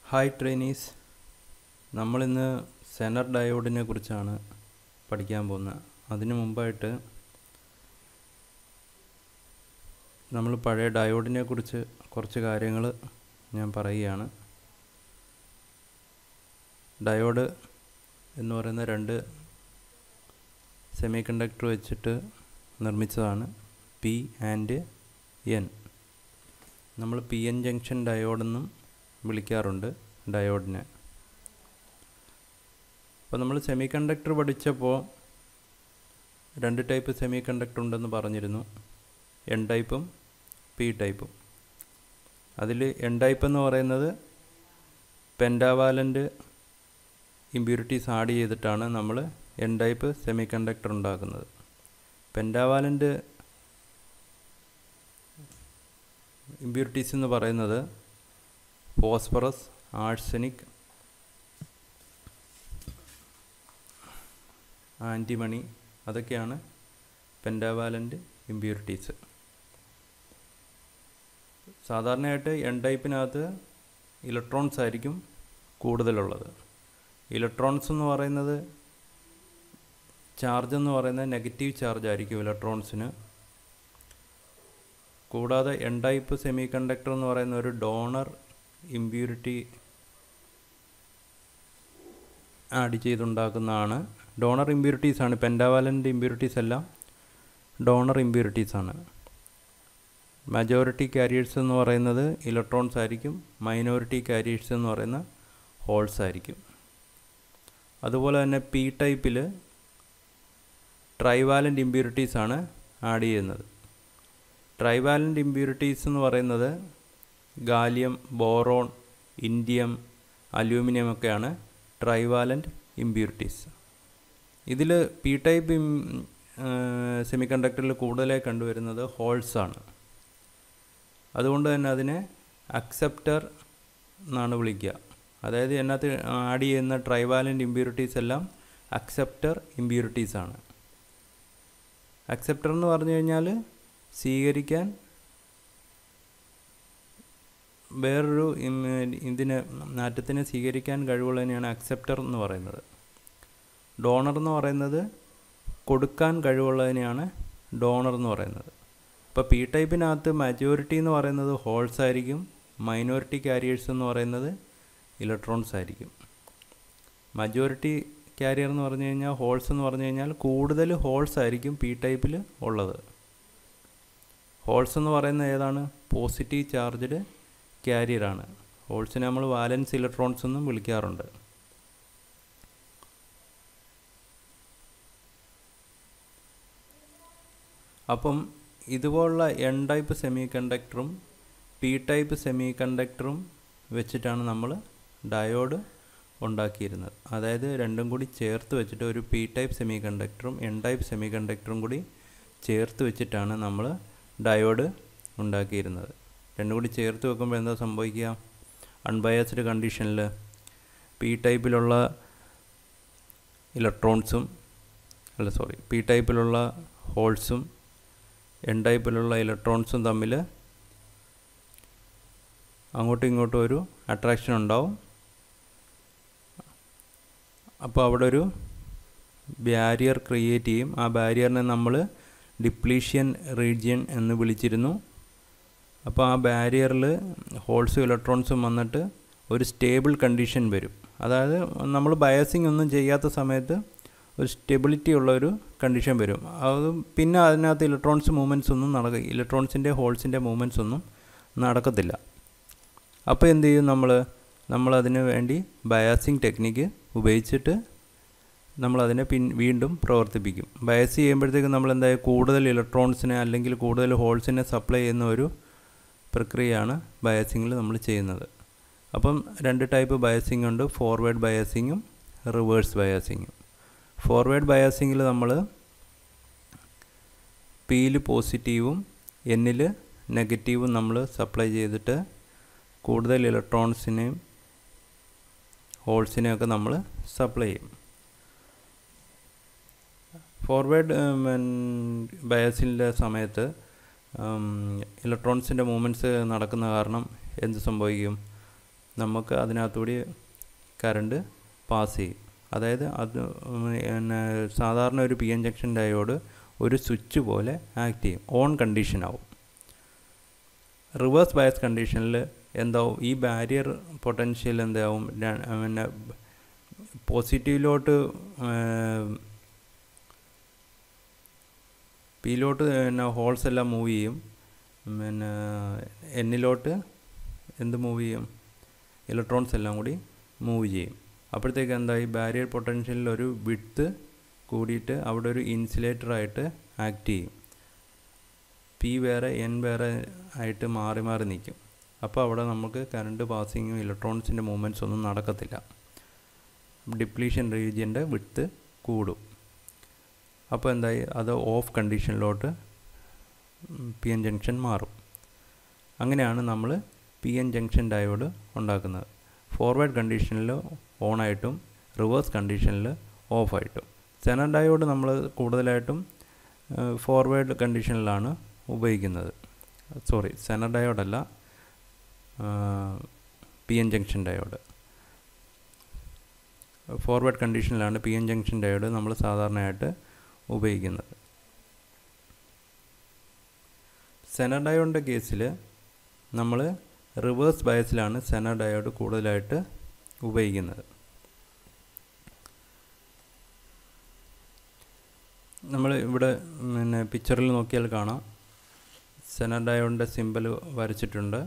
hi trainees നമ്മളിന്ന് Zener ഡയോഡിനെ കുറിച്ചാണ് പഠിക്കാൻ പോകുന്നത് അതിനു മുമ്പായിട്ട് നമ്മൾ പഴയ ഡയോഡിനെ കുറിച്ച് കുറച്ച് കാര്യങ്ങൾ ഞാൻ പറയുകയാണ് ഡയോഡ് എന്ന് പറയുന്ന രണ്ട് സെമി കണ്ടക്ടർ വെച്ചിട്ട് നിർമ്മിച്ചതാണ് പി ആൻഡ് എൻ നമ്മൾ പി എൻ ജംഗ്ഷൻ ഡയോഡെന്നും വിളിക്കാറുണ്ട് ഡയോഡിനെ അപ്പോൾ നമ്മൾ സെമി കണ്ടക്ടർ പഠിച്ചപ്പോൾ രണ്ട് ടൈപ്പ് സെമി കണ്ടക്ടർ ഉണ്ടെന്ന് പറഞ്ഞിരുന്നു എൻ ടൈപ്പും പി ടൈപ്പും അതിൽ എൻ ടൈപ്പ് എന്ന് പറയുന്നത് പെൻഡാവാലൻ്റ് ഇമ്പ്യൂരിറ്റീസ് ആഡ് ചെയ്തിട്ടാണ് നമ്മൾ എൻ ടൈപ്പ് സെമി കണ്ടക്ടർ ഉണ്ടാക്കുന്നത് പെൻഡാവാലൻ്റ് ഇമ്പ്യൂരിറ്റീസ് എന്ന് പറയുന്നത് ഫോസ്ഫറസ് ആഴ്സനിക് ആൻറ്റിമണി അതൊക്കെയാണ് പെൻഡാവാലൻ്റ് ഇമ്പ്യൂരിറ്റീസ് സാധാരണയായിട്ട് എൻ ടൈപ്പിനകത്ത് ഇലക്ട്രോൺസ് ആയിരിക്കും കൂടുതലുള്ളത് ഇലക്ട്രോൺസ് എന്ന് പറയുന്നത് ചാർജ് എന്ന് പറയുന്നത് നെഗറ്റീവ് ചാർജ് ആയിരിക്കും ഇലക്ട്രോൺസിന് കൂടാതെ എൻ ടൈപ്പ് സെമി കണ്ടക്ടർ എന്ന് പറയുന്ന ഒരു ഡോണർ ഇമ്പ്യൂരിറ്റി ആഡ് ചെയ്തുണ്ടാക്കുന്നതാണ് ഡോണർ ഇമ്പ്യൂരിറ്റീസ് ആണ് പെൻഡാവാലൻ്റ് ഇമ്പ്യൂരിറ്റീസ് എല്ലാം ഡോണർ ഇമ്പ്യൂരിറ്റീസ് ആണ് മജോറിറ്റി കാരിയേഴ്സ് എന്ന് പറയുന്നത് ഇലക്ട്രോൺസ് ആയിരിക്കും മൈനോറിറ്റി കാരിയേഴ്സ് എന്ന് പറയുന്ന ഹോൾസ് ആയിരിക്കും അതുപോലെ തന്നെ പി ടൈപ്പിൽ ട്രൈവാലൻ്റ് ഇമ്പ്യൂരിറ്റീസ് ആണ് ആഡ് ചെയ്യുന്നത് ട്രൈവാലൻ്റ് ഇമ്പ്യൂരിറ്റീസ് എന്ന് പറയുന്നത് ഗാലിയം ബോറോൺ ഇൻഡിയം അലൂമിനിയം ഒക്കെയാണ് ട്രൈവാലൻ്റ് ഇമ്പ്യൂരിറ്റീസ് ഇതിൽ പി ടൈപ്പ് സെമി കണ്ടക്ടറിൽ കൂടുതലായി കണ്ടുവരുന്നത് ഹോൾസ് ആണ് അതുകൊണ്ട് തന്നെ അതിനെ അക്സെപ്റ്റർ എന്നാണ് വിളിക്കുക അതായത് ഇതിനകത്ത് ആഡ് ചെയ്യുന്ന ട്രൈവാലൻ്റ് ഇമ്പ്യൂരിറ്റീസ് എല്ലാം അക്സെപ്റ്റർ ഇമ്പ്യൂരിറ്റീസ് ആണ് അക്സെപ്റ്റർ എന്ന് പറഞ്ഞു കഴിഞ്ഞാൽ സ്വീകരിക്കാൻ വേറൊരു ഇതിന് നാറ്റത്തിനെ സ്വീകരിക്കാൻ കഴിവുള്ളതിനെയാണ് അക്സെപ്റ്റർ എന്ന് പറയുന്നത് ഡോണർ എന്ന് പറയുന്നത് കൊടുക്കാൻ കഴിവുള്ളതിനെയാണ് ഡോണർ എന്ന് പറയുന്നത് ഇപ്പോൾ പി ടൈപ്പിനകത്ത് മജോറിറ്റി എന്ന് പറയുന്നത് ഹോൾസ് ആയിരിക്കും മൈനോറിറ്റി കാരിയേഴ്സ് എന്ന് പറയുന്നത് ഇലക്ട്രോൺസ് ആയിരിക്കും മജോറിറ്റി കാരിയർ എന്ന് പറഞ്ഞു കഴിഞ്ഞാൽ ഹോൾസ് എന്ന് പറഞ്ഞു കഴിഞ്ഞാൽ കൂടുതൽ ഹോൾസ് ആയിരിക്കും പി ടൈപ്പിൽ ഉള്ളത് ഹോൾസ് എന്ന് പറയുന്നത് ഏതാണ് പോസിറ്റീവ് ചാർജ്ഡ് കാരിയറാണ് ഹോൾസിനെ നമ്മൾ വാലൻസ് ഇലക്ട്രോൺസ് എന്നും വിളിക്കാറുണ്ട് അപ്പം ഇതുപോലുള്ള എൻ ടൈപ്പ് സെമി കണ്ടക്ടറും പി ടൈപ്പ് സെമി കണ്ടക്ടറും വെച്ചിട്ടാണ് നമ്മൾ ഡയോഡ് ഉണ്ടാക്കിയിരുന്നത് അതായത് രണ്ടും കൂടി ചേർത്ത് വെച്ചിട്ട് ഒരു പി ടൈപ്പ് സെമി കണ്ടക്ടറും എൻ ടൈപ്പ് സെമി കണ്ടക്ടറും കൂടി ചേർത്ത് വെച്ചിട്ടാണ് നമ്മൾ ഡയോഡ് ഉണ്ടാക്കിയിരുന്നത് രണ്ടും കൂടി ചേർത്ത് വെക്കുമ്പോൾ എന്താ സംഭവിക്കുക അൺബയസ്ഡ് കണ്ടീഷനിൽ പി ടൈപ്പിലുള്ള ഇലക്ട്രോൺസും അല്ല സോറി പി ടൈപ്പിലുള്ള ഹോൾസും എൻ ടൈപ്പിലുള്ള ഇലക്ട്രോൺസും തമ്മിൽ അങ്ങോട്ടും ഇങ്ങോട്ടും ഒരു അട്രാക്ഷൻ ഉണ്ടാവും അപ്പോൾ അവിടെ ഒരു ബാരിയർ ക്രിയേറ്റ് ചെയ്യും ആ ബാരിയറിനെ നമ്മൾ ഡിപ്ലീഷ്യൻ റീജിയൻ എന്ന് വിളിച്ചിരുന്നു അപ്പോൾ ആ ബാരിയറിൽ ഹോൾസും ഇലക്ട്രോൺസും വന്നിട്ട് ഒരു സ്റ്റേബിൾ കണ്ടീഷൻ വരും അതായത് നമ്മൾ ബയസിങ് ഒന്നും ചെയ്യാത്ത സമയത്ത് ഒരു സ്റ്റെബിലിറ്റി ഉള്ള ഒരു കണ്ടീഷൻ വരും അത് പിന്നെ അതിനകത്ത് ഇലക്ട്രോൺസ് മൂവ്മെൻറ്റ്സ് ഒന്നും നടക്കുക ഇലക്ട്രോൺസിൻ്റെ ഹോൾസിൻ്റെ മൂവ്മെൻറ്റ്സ് ഒന്നും നടക്കത്തില്ല അപ്പോൾ എന്ത് ചെയ്യും നമ്മൾ നമ്മൾ അതിന് വേണ്ടി ബയാസിങ് ടെക്നിക്ക് ഉപയോഗിച്ചിട്ട് നമ്മളതിനെ പിൻ വീണ്ടും പ്രവർത്തിപ്പിക്കും ബയസ് ചെയ്യുമ്പോഴത്തേക്ക് നമ്മൾ എന്തായാലും കൂടുതൽ ഇലക്ട്രോൺസിനെ അല്ലെങ്കിൽ കൂടുതൽ ഹോൾസിനെ സപ്ലൈ ചെയ്യുന്ന ഒരു പ്രക്രിയയാണ് ബയസിങ്ങിൽ നമ്മൾ ചെയ്യുന്നത് അപ്പം രണ്ട് ടൈപ്പ് ബയസിംഗ് ഉണ്ട് ഫോർവേഡ് ബയസിങ്ങും റിവേഴ്സ് ബയസിങ്ങും ഫോർവേഡ് ബയാസിങ്ങിൽ നമ്മൾ പിയിൽ പോസിറ്റീവും എന്നിൽ നെഗറ്റീവും നമ്മൾ സപ്ലൈ ചെയ്തിട്ട് കൂടുതൽ ഇലക്ട്രോൺസിനെയും ഹോൾസിനെയൊക്കെ നമ്മൾ സപ്ലൈ ചെയ്യും ഫോർവേഡ് ബയസിൻ്റെ സമയത്ത് ഇലക്ട്രോൺസിൻ്റെ മൂവ്മെൻറ്റ്സ് നടക്കുന്ന കാരണം എന്ത് സംഭവിക്കും നമുക്ക് അതിനകത്തൂടി കറണ്ട് പാസ് ചെയ്യും അതായത് അത് പിന്നെ സാധാരണ ഒരു പി എൻ ജംഗ്ഷൻ ഡയോഡ് ഒരു സ്വിച്ച് പോലെ ആക്ട് ചെയ്യും ഓൺ കണ്ടീഷൻ ആവും റിവേഴ്സ് ബയസ് കണ്ടീഷനിൽ എന്താവും ഈ ബാരിയർ പൊട്ടൻഷ്യൽ എന്താവും പിന്നെ പോസിറ്റീവിലോട്ട് പിയിലോട്ട് പിന്നെ ഹോൾസ് എല്ലാം മൂവ് ചെയ്യും പിന്നെ എന്നിലോട്ട് എന്ത് മൂവ് ചെയ്യും ഇലക്ട്രോൺസ് എല്ലാം കൂടി മൂവ് ചെയ്യും അപ്പോഴത്തേക്ക് എന്താ ഈ ബാരിയർ പൊട്ടൻഷ്യലിൽ ഒരു വിട്ട് കൂടിയിട്ട് അവിടെ ഒരു ഇൻസുലേറ്ററായിട്ട് ആക്ട് ചെയ്യും പി വേറെ എൻ വേറെ ആയിട്ട് മാറി മാറി നിൽക്കും അപ്പോൾ അവിടെ നമുക്ക് കറണ്ട് പാസിങ്ങും ഇലക്ട്രോൺസിൻ്റെ മൂവ്മെൻറ്റ്സ് ഒന്നും നടക്കത്തില്ല ഡിപ്ലീഷൻ റീജിയൻ്റെ വിട്ട് കൂടും അപ്പോൾ എന്തായി അത് ഓഫ് കണ്ടീഷനിലോട്ട് പി എൻ ജംഗ്ഷൻ മാറും അങ്ങനെയാണ് നമ്മൾ പി എൻ ജംഗ്ഷൻ ഡയോഡ് ഉണ്ടാക്കുന്നത് ഫോർവേഡ് കണ്ടീഷനിൽ ഓണായിട്ടും റിവേഴ്സ് കണ്ടീഷനിൽ ഓഫായിട്ടും സെനർ ഡയോഡ് നമ്മൾ കൂടുതലായിട്ടും ഫോർവേഡ് കണ്ടീഷനിലാണ് ഉപയോഗിക്കുന്നത് സോറി സെനർ ഡയോഡല്ല P N junction diode forward കണ്ടീഷനിലാണ് പി എൻ ജംഗ്ഷൻ ഡയോഡ് നമ്മൾ സാധാരണയായിട്ട് ഉപയോഗിക്കുന്നത് സെനർ ഡയോഡിൻ്റെ കേസിൽ നമ്മൾ റിവേഴ്സ് ബയസിലാണ് സെനർ ഡയോഡ് കൂടുതലായിട്ട് ഉപയോഗിക്കുന്നത് നമ്മൾ ഇവിടെ പിന്നെ പിക്ചറിൽ നോക്കിയാൽ കാണാം സെനർ ഡയോഡിൻ്റെ സിമ്പൽ വരച്ചിട്ടുണ്ട്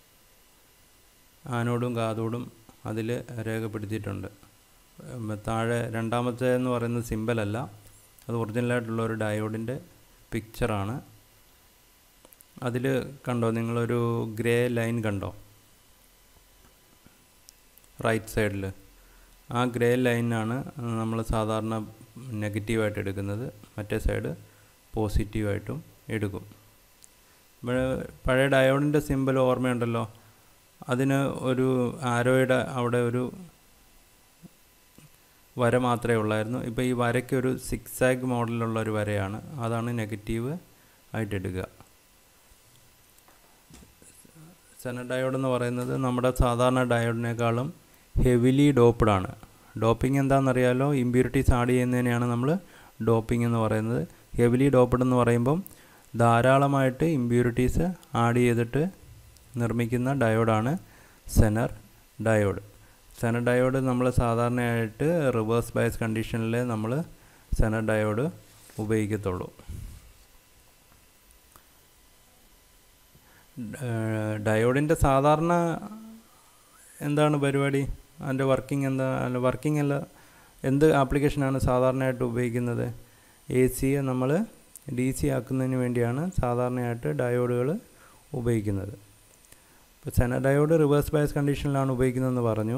ആനോടും കാതോടും അതിൽ രേഖപ്പെടുത്തിയിട്ടുണ്ട് താഴെ രണ്ടാമത്തെ എന്ന് പറയുന്നത് സിമ്പലല്ല അത് ഒറിജിനലായിട്ടുള്ള ഒരു ഡയോഡിൻ്റെ പിക്ചറാണ് അതിൽ കണ്ടോ നിങ്ങളൊരു ഗ്രേ ലൈൻ കണ്ടോ റൈറ്റ് സൈഡിൽ ആ ഗ്രേ ലൈനാണ് നമ്മൾ സാധാരണ നെഗറ്റീവായിട്ട് എടുക്കുന്നത് മറ്റേ സൈഡ് പോസിറ്റീവായിട്ടും എടുക്കും പഴയ ഡയോഡിൻ്റെ സിമ്പൽ ഓർമ്മയുണ്ടല്ലോ അതിന് ഒരു ആരോയുടെ അവിടെ ഒരു വര മാത്രമേ ഉള്ളായിരുന്നു ഇപ്പോൾ ഈ വരയ്ക്ക് ഒരു സിക്സ് ആഗ് മോഡലുള്ള ഒരു വരയാണ് അതാണ് നെഗറ്റീവ് ആയിട്ട് എടുക്കുക സെന ഡയോഡ് എന്ന് പറയുന്നത് നമ്മുടെ സാധാരണ ഡയോഡിനേക്കാളും ഹെവിലി ഡോപ്ഡ് ആണ് ഡോപ്പിംഗ് എന്താണെന്നറിയാലോ ഇമ്പ്യൂരിറ്റീസ് ആഡ് ചെയ്യുന്നതിനെയാണ് നമ്മൾ ഡോപ്പിംഗ് എന്ന് പറയുന്നത് ഹെവിലി ഡോപ്ഡ് എന്ന് പറയുമ്പം ധാരാളമായിട്ട് ഇമ്പ്യൂരിറ്റീസ് ആഡ് ചെയ്തിട്ട് നിർമ്മിക്കുന്ന ഡയോഡാണ് സെനർ ഡയോഡ് സെനർ ഡയോഡ് നമ്മൾ സാധാരണയായിട്ട് റിവേഴ്സ് ബയസ് കണ്ടീഷനിൽ നമ്മൾ സെനർ ഡയോഡ് ഉപയോഗിക്കത്തുള്ളൂ ഡയോഡിൻ്റെ സാധാരണ എന്താണ് പരിപാടി അതിൻ്റെ വർക്കിംഗ് എന്താ അല്ല വർക്കിംഗ് അല്ല എന്ത് ആപ്ലിക്കേഷനാണ് സാധാരണയായിട്ട് ഉപയോഗിക്കുന്നത് എ സിയെ നമ്മൾ ഡി സി ആക്കുന്നതിന് വേണ്ടിയാണ് സാധാരണയായിട്ട് ഡയോഡുകൾ ഉപയോഗിക്കുന്നത് ഇപ്പോൾ സെന ഡയോഡ് റിവേഴ്സ് ബയസ് കണ്ടീഷനിലാണ് ഉപയോഗിക്കുന്നതെന്ന് പറഞ്ഞു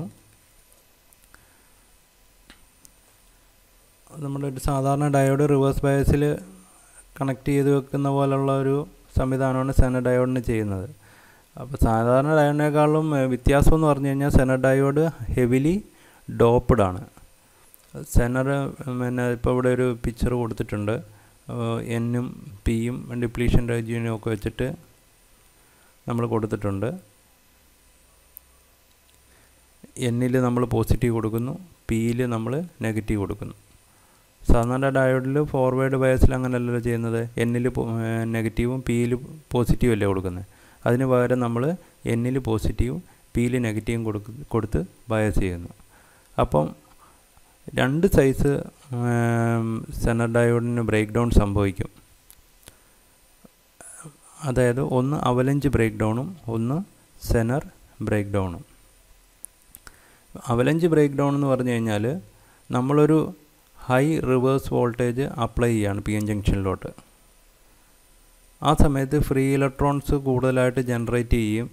നമ്മുടെ ഒരു സാധാരണ ഡയോഡ് റിവേഴ്സ് ബയസിൽ കണക്ട് ചെയ്ത് വെക്കുന്ന പോലുള്ള ഒരു സംവിധാനമാണ് സെന ഡയോഡിന് ചെയ്യുന്നത് അപ്പോൾ സാധാരണ ഡയോഡിനേക്കാളും വ്യത്യാസം എന്ന് പറഞ്ഞു കഴിഞ്ഞാൽ സെന ഡയോഡ് ഹെവിലി ഡോപ്ഡ് ആണ് സെനർ പിന്നെ ഇപ്പോൾ ഇവിടെ ഒരു പിക്ചർ കൊടുത്തിട്ടുണ്ട് എന്നും പിയും ഡിപ്ലീഷൻ റേജിയനും ഒക്കെ വെച്ചിട്ട് നമ്മൾ കൊടുത്തിട്ടുണ്ട് എന്നിൽ നമ്മൾ പോസിറ്റീവ് കൊടുക്കുന്നു പിയിൽ നമ്മൾ നെഗറ്റീവ് കൊടുക്കുന്നു സാധാരണ ഡയോഡിൽ ഫോർവേഡ് ബയസിൽ അങ്ങനെയല്ലല്ലോ ചെയ്യുന്നത് എന്നിൽ നെഗറ്റീവും പിയിൽ പോസിറ്റീവും അല്ലേ കൊടുക്കുന്നത് അതിന് പകരം നമ്മൾ എന്നിൽ പോസിറ്റീവും പിയിൽ നെഗറ്റീവും കൊടുക്ക് കൊടുത്ത് ബയസ് ചെയ്യുന്നു അപ്പം രണ്ട് സൈസ് സെനർ ഡയോഡിന് ബ്രേക്ക് ഡൗൺ സംഭവിക്കും അതായത് ഒന്ന് അവലഞ്ച് ബ്രേക്ക് ഡൗണും ഒന്ന് സെനർ ബ്രേക്ക് ഡൗണും അവലഞ്ച് ബ്രേക്ക് ഡൗൺ എന്ന് പറഞ്ഞു കഴിഞ്ഞാൽ നമ്മളൊരു ഹൈ റിവേഴ്സ് വോൾട്ടേജ് അപ്ലൈ ചെയ്യാണ് പി എൻ ജംഗ്ഷനിലോട്ട് ആ സമയത്ത് ഫ്രീ ഇലക്ട്രോൺസ് കൂടുതലായിട്ട് ജനറേറ്റ് ചെയ്യും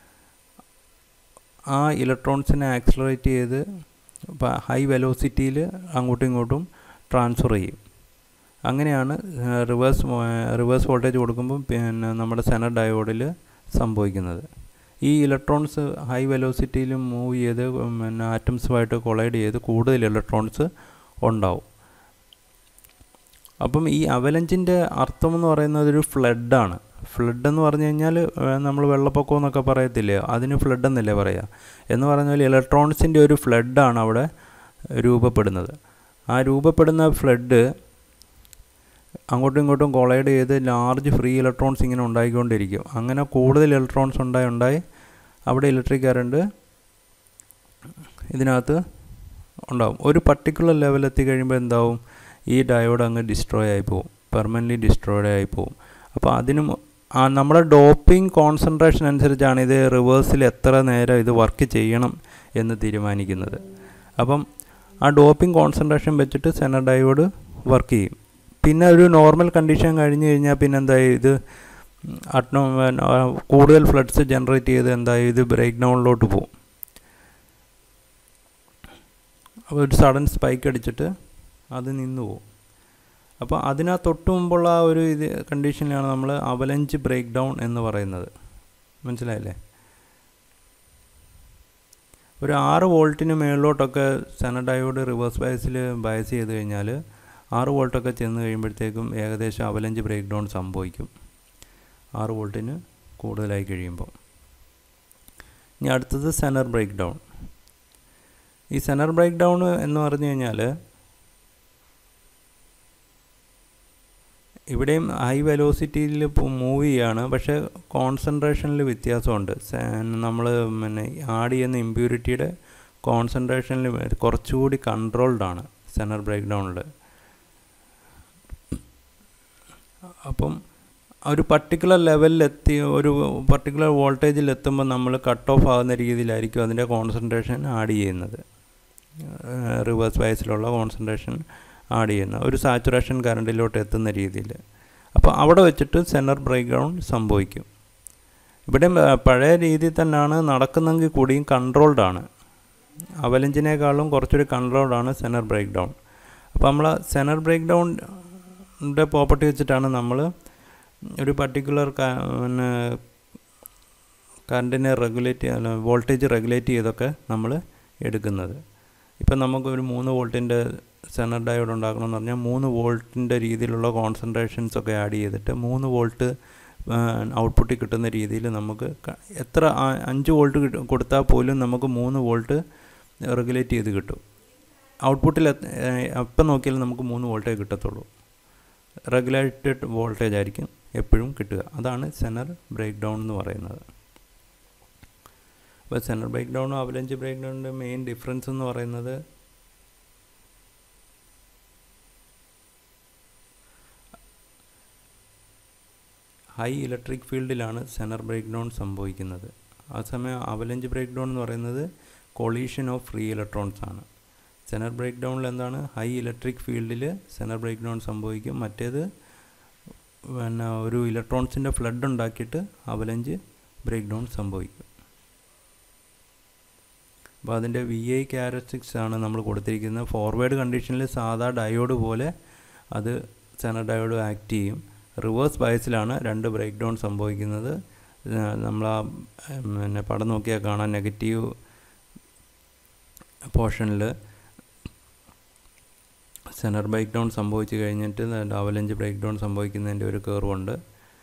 ആ ഇലക്ട്രോൺസിനെ ആക്സലറേറ്റ് ചെയ്ത് ഹൈ വെലോസിറ്റിയിൽ അങ്ങോട്ടും ഇങ്ങോട്ടും ട്രാൻസ്ഫർ ചെയ്യും അങ്ങനെയാണ് റിവേഴ്സ് റിവേഴ്സ് വോൾട്ടേജ് കൊടുക്കുമ്പോൾ പിന്നെ നമ്മുടെ സെനർ ഡയോഡിൽ സംഭവിക്കുന്നത് ഈ ഇലക്ട്രോൺസ് ഹൈ വെലോസിറ്റിയിൽ മൂവ് ചെയ്ത് പിന്നെ ആറ്റംസുമായിട്ട് കൊളൈഡ് ചെയ്ത് കൂടുതൽ ഇലക്ട്രോൺസ് ഉണ്ടാവും അപ്പം ഈ അവലഞ്ചിൻ്റെ അർത്ഥം എന്ന് പറയുന്നത് ഒരു ഫ്ലഡാണ് ഫ്ലഡ് എന്ന് പറഞ്ഞു കഴിഞ്ഞാൽ നമ്മൾ വെള്ളപ്പൊക്കം എന്നൊക്കെ പറയത്തില്ലേ അതിന് ഫ്ലഡ് എന്നല്ലേ പറയുക എന്ന് പറഞ്ഞാൽ ഇലക്ട്രോൺസിൻ്റെ ഒരു ഫ്ലഡാണ് അവിടെ രൂപപ്പെടുന്നത് ആ രൂപപ്പെടുന്ന ഫ്ലഡ് അങ്ങോട്ടും ഇങ്ങോട്ടും കൊളൈഡ് ചെയ്ത് ലാർജ് ഫ്രീ ഇലക്ട്രോൺസ് ഇങ്ങനെ ഉണ്ടായിക്കൊണ്ടിരിക്കും അങ്ങനെ കൂടുതൽ ഇലക്ട്രോൺസ് ഉണ്ടായി ഉണ്ടായി അവിടെ ഇലക്ട്രിക് കറണ്ട് ഇതിനകത്ത് ഉണ്ടാവും ഒരു പർട്ടിക്കുലർ ലെവൽ എത്തിക്കഴിയുമ്പോൾ എന്താവും ഈ ഡയോഡ് അങ്ങ് ഡിസ്ട്രോയ് ആയി പോകും പെർമനൻ്റ്ലി ഡിസ്ട്രോയ്ഡ് ആയി പോകും അപ്പോൾ അതിനും ആ നമ്മുടെ ഡോപ്പിംഗ് കോൺസെൻട്രേഷൻ അനുസരിച്ചാണ് ഇത് റിവേഴ്സിൽ എത്ര നേരം ഇത് വർക്ക് ചെയ്യണം എന്ന് തീരുമാനിക്കുന്നത് അപ്പം ആ ഡോപ്പിംഗ് കോൺസെൻട്രേഷൻ വെച്ചിട്ട് സെനർ ഡയോഡ് വർക്ക് ചെയ്യും പിന്നെ ഒരു നോർമൽ കണ്ടീഷൻ കഴിഞ്ഞ് കഴിഞ്ഞാൽ പിന്നെ എന്തായി ഇത് അറ്റ്നോ കൂടുതൽ ഫ്ലഡ്സ് ജനറേറ്റ് ചെയ്ത് എന്തായി ഇത് ബ്രേക്ക് ഡൗണിലോട്ട് പോകും അപ്പോൾ ഒരു സഡൻ സ്പൈക്ക് അടിച്ചിട്ട് അത് നിന്ന് പോകും അപ്പോൾ അതിനാ തൊട്ട് മുമ്പുള്ള ആ ഒരു ഇത് കണ്ടീഷനിലാണ് നമ്മൾ അവലഞ്ച് ബ്രേക്ക് ഡൗൺ എന്ന് പറയുന്നത് മനസ്സിലായില്ലേ ഒരു ആറ് വോൾട്ടിന് മേളിലോട്ടൊക്കെ സെനഡയോട് റിവേഴ്സ് ബയസിൽ ബയസ് ചെയ്ത് കഴിഞ്ഞാൽ ആറ് വോൾട്ടൊക്കെ ചെന്ന് കഴിയുമ്പോഴത്തേക്കും ഏകദേശം അവലഞ്ച് ബ്രേക്ക് ഡൗൺ സംഭവിക്കും ആറ് വോൾട്ടിന് കൂടുതലായി കഴിയുമ്പോൾ ഇനി അടുത്തത് സെനർ ബ്രേക്ക് ഡൗൺ ഈ സെനർ ബ്രേക്ക് ഡൗൺ എന്ന് പറഞ്ഞു കഴിഞ്ഞാൽ ഇവിടെയും ഹൈ വെലോസിറ്റിയിൽ മൂവ് ചെയ്യാണ് പക്ഷേ കോൺസെൻട്രേഷനിൽ വ്യത്യാസമുണ്ട് നമ്മൾ പിന്നെ ആഡ് ചെയ്യുന്ന ഇമ്പ്യൂരിറ്റിയുടെ കോൺസെൻട്രേഷനിൽ കുറച്ചുകൂടി കൺട്രോൾഡ് ആണ് സെനർ ബ്രേക്ക് ഡൗണിൽ അപ്പം ഒരു പർട്ടിക്കുലർ ലെവലിലെത്തി ഒരു പർട്ടിക്കുലർ വോൾട്ടേജിൽ എത്തുമ്പോൾ നമ്മൾ കട്ട് ഓഫ് ആകുന്ന രീതിയിലായിരിക്കും അതിൻ്റെ കോൺസെൻട്രേഷൻ ആഡ് ചെയ്യുന്നത് റിവേഴ്സ് ബയസിലുള്ള കോൺസെൻട്രേഷൻ ആഡ് ചെയ്യുന്ന ഒരു സാച്ചുറേഷൻ കറണ്ടിലോട്ട് എത്തുന്ന രീതിയിൽ അപ്പോൾ അവിടെ വെച്ചിട്ട് സെനർ ബ്രേക്ക് ഡൗൺ സംഭവിക്കും ഇവിടെ പഴയ രീതിയിൽ തന്നെയാണ് നടക്കുന്നെങ്കിൽ കൂടിയും കൺട്രോൾഡ് ആണ് അവലഞ്ചിനേക്കാളും കുറച്ചൊരു കൺട്രോൾഡ് ആണ് സെനർ ബ്രേക്ക് ഡൗൺ അപ്പോൾ നമ്മൾ സെനർ ബ്രേക്ക് ഡൗണിൻ്റെ പ്രോപ്പർട്ടി വെച്ചിട്ടാണ് നമ്മൾ ഒരു പർട്ടിക്കുലർ പിന്നെ കറണ്ടിനെ റെഗുലേറ്റ് അല്ല വോൾട്ടേജ് റെഗുലേറ്റ് ചെയ്തൊക്കെ നമ്മൾ എടുക്കുന്നത് ഇപ്പം നമുക്കൊരു മൂന്ന് വോൾട്ടിൻ്റെ സെനർ ഡയോഡ് ഉണ്ടാക്കണമെന്ന് പറഞ്ഞാൽ മൂന്ന് വോൾട്ടിൻ്റെ രീതിയിലുള്ള കോൺസെൻട്രേഷൻസ് ഒക്കെ ആഡ് ചെയ്തിട്ട് മൂന്ന് വോൾട്ട് ഔട്ട്പുട്ടിൽ കിട്ടുന്ന രീതിയിൽ നമുക്ക് എത്ര അഞ്ച് വോൾട്ട് കൊടുത്താൽ പോലും നമുക്ക് മൂന്ന് വോൾട്ട് റെഗുലേറ്റ് ചെയ്ത് കിട്ടും ഔട്ട്പുട്ടിൽ എപ്പം നോക്കിയാലും നമുക്ക് മൂന്ന് വോൾട്ടേ കിട്ടത്തുള്ളൂ റെഗുലേറ്റഡ് വോൾട്ടേജ് ആയിരിക്കും എപ്പോഴും കിട്ടുക അതാണ് സെനർ ബ്രേക്ക് ഡൗൺ എന്ന് പറയുന്നത് അപ്പോൾ സെനർ ബ്രേക്ക് ഡൗണും അവലഞ്ച് ബ്രേക്ക് ഡൗണിൻ്റെ മെയിൻ ഡിഫറൻസ് എന്ന് പറയുന്നത് ഹൈ ഇലക്ട്രിക് ഫീൽഡിലാണ് സെനർ ബ്രേക്ക് ഡൗൺ സംഭവിക്കുന്നത് ആ സമയം അവലഞ്ച് ബ്രേക്ക് ഡൗൺ എന്ന് പറയുന്നത് കൊളീഷൻ ഓഫ് ഫ്രീ ഇലക്ട്രോൺസ് ആണ് സെനർ ബ്രേക്ക് ഡൗണിൽ എന്താണ് ഹൈ ഇലക്ട്രിക് ഫീൽഡിൽ സെനർ ബ്രേക്ക് ഡൗൺ സംഭവിക്കും മറ്റേത് പിന്നെ ഒരു ഇലക്ട്രോൺസിൻ്റെ ഫ്ലഡ് ഉണ്ടാക്കിയിട്ട് അവലഞ്ച് ബ്രേക്ക് ഡൗൺ സംഭവിക്കും അപ്പോൾ അതിൻ്റെ വി ഐ ക്യാരക്ടറിക്സ് ആണ് നമ്മൾ കൊടുത്തിരിക്കുന്നത് ഫോർവേഡ് കണ്ടീഷനിൽ സാധാ ഡയോഡ് പോലെ അത് സെനർ ഡയോഡ് ആക്ട് ചെയ്യും റിവേഴ്സ് ബയസിലാണ് രണ്ട് ബ്രേക്ക് ഡൗൺ സംഭവിക്കുന്നത് നമ്മൾ ആ പിന്നെ പടം നോക്കിയാൽ കാണാൻ നെഗറ്റീവ് പോർഷനിൽ സെനർ ബ്രേക്ക് ഡൗൺ സംഭവിച്ചു കഴിഞ്ഞിട്ട് അവലഞ്ച് ബ്രേക്ക് ഡൗൺ സംഭവിക്കുന്നതിൻ്റെ ഒരു കേർവുണ്ട്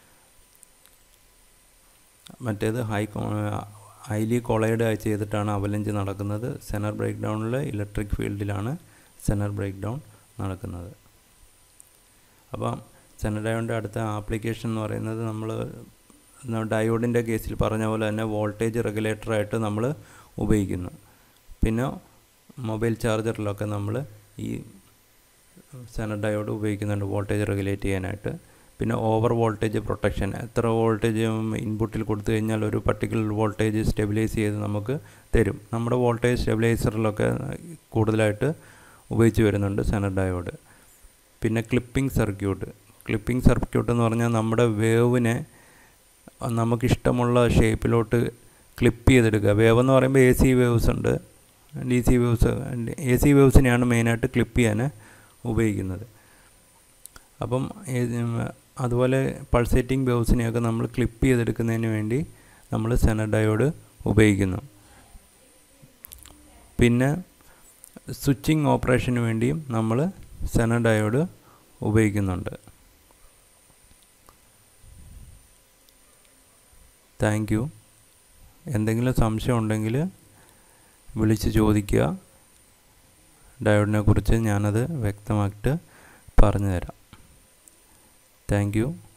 മറ്റേത് ഹൈ ഹൈലി കൊളൈഡ് ചെയ്തിട്ടാണ് അവലഞ്ച് നടക്കുന്നത് സെനർ ബ്രേക്ക് ഡൗണിൽ ഇലക്ട്രിക് ഫീൽഡിലാണ് സെനർ ബ്രേക്ക് ഡൗൺ നടക്കുന്നത് അപ്പം സെനർ ഡയോഡിൻ്റെ അടുത്ത ആപ്ലിക്കേഷൻ എന്ന് പറയുന്നത് നമ്മൾ ഡയോഡിൻ്റെ കേസിൽ പറഞ്ഞ പോലെ തന്നെ വോൾട്ടേജ് റെഗുലേറ്ററായിട്ട് നമ്മൾ ഉപയോഗിക്കുന്നു പിന്നെ മൊബൈൽ ചാർജറിലൊക്കെ നമ്മൾ ഈ സെനർ ഡയോഡ് ഉപയോഗിക്കുന്നുണ്ട് വോൾട്ടേജ് റെഗുലേറ്റ് ചെയ്യാനായിട്ട് പിന്നെ ഓവർ വോൾട്ടേജ് പ്രൊട്ടക്ഷൻ എത്ര വോൾട്ടേജ് ഇൻപുട്ടിൽ കൊടുത്തു കഴിഞ്ഞാൽ ഒരു പർട്ടിക്കുലർ വോൾട്ടേജ് സ്റ്റെബിലൈസ് ചെയ്ത് നമുക്ക് തരും നമ്മുടെ വോൾട്ടേജ് സ്റ്റെബിലൈസറിലൊക്കെ കൂടുതലായിട്ട് ഉപയോഗിച്ച് വരുന്നുണ്ട് സെനർ ഡയോഡ് പിന്നെ ക്ലിപ്പിംഗ് സർക്യൂട്ട് ക്ലിപ്പിംഗ് സർക്യൂട്ട് എന്ന് പറഞ്ഞാൽ നമ്മുടെ വേവിനെ നമുക്കിഷ്ടമുള്ള ഷേപ്പിലോട്ട് ക്ലിപ്പ് ചെയ്തെടുക്കുക വേവ് എന്ന് പറയുമ്പോൾ എ സി വേവ്സ് ഉണ്ട് D C waves A C വേവ്സിനെയാണ് മെയിനായിട്ട് ക്ലിപ്പ് ചെയ്യാൻ ഉപയോഗിക്കുന്നത് അപ്പം അതുപോലെ പൾസേറ്റിംഗ് വേവ്സിനെയൊക്കെ നമ്മൾ ക്ലിപ്പ് ചെയ്തെടുക്കുന്നതിന് വേണ്ടി നമ്മൾ സെനർ ഡയോഡ് ഉപയോഗിക്കുന്നു പിന്നെ സ്വിച്ചിങ് ഓപ്പറേഷന് വേണ്ടിയും നമ്മൾ സെനർ ഡയോഡ് ഉപയോഗിക്കുന്നുണ്ട് താങ്ക് യു എന്തെങ്കിലും സംശയം ഉണ്ടെങ്കിൽ വിളിച്ച് ചോദിക്കുക ഡയോഡിനെ കുറിച്ച് ഞാനത് വ്യക്തമായിട്ട് പറഞ്ഞു തരാം താങ്ക് യു